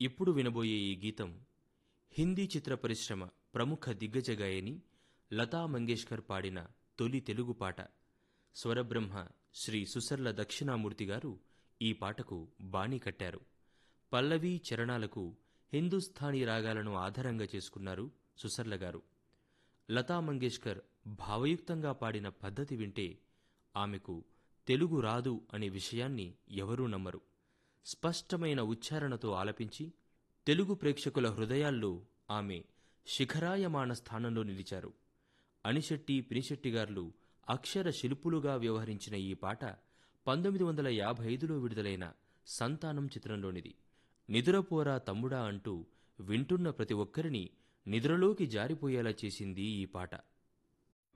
ఇప్పుడు వినబోయే ఈ గీతం హిందీ చిత్ర పరిశ్రమ ప్రముఖ దిగ్గజ గాయని లతా మంగేష్కర్ పాడిన తొలి తెలుగు పాట స్వరబ్రహ్మ శ్రీ సుసర్ల దక్షిణామూర్తి గారు ఈ పాటకు బాణీ కట్టారు పల్లవి చరణాలకు హిందుస్థానీ రాగాలను ఆధారంగా చేసుకున్నారు సుసర్ల గారు లతా మంగేష్కర్ భావయుక్తంగా పాడిన పద్ధతి వింటే ఆమెకు తెలుగు రాదు అనే విషయాన్ని ఎవరూ నమ్మరు స్పష్టమైన ఉచ్చారణతో ఆలపించి తెలుగు ప్రేక్షకుల హృదయాల్లో ఆమె శిఖరాయమాన స్థానంలో నిలిచారు అనిశెట్టి పినిశెట్టిగార్లు అక్షర శిల్పులుగా వ్యవహరించిన ఈ పాట పంతొమ్మిది వందల యాభై ఐదులో విడుదలైన సంతానం చిత్రంలోనిది నిదురపోరా తమ్ముడా అంటూ వింటున్న ప్రతి ఒక్కరిని నిద్రలోకి జారిపోయేలా చేసింది ఈ పాట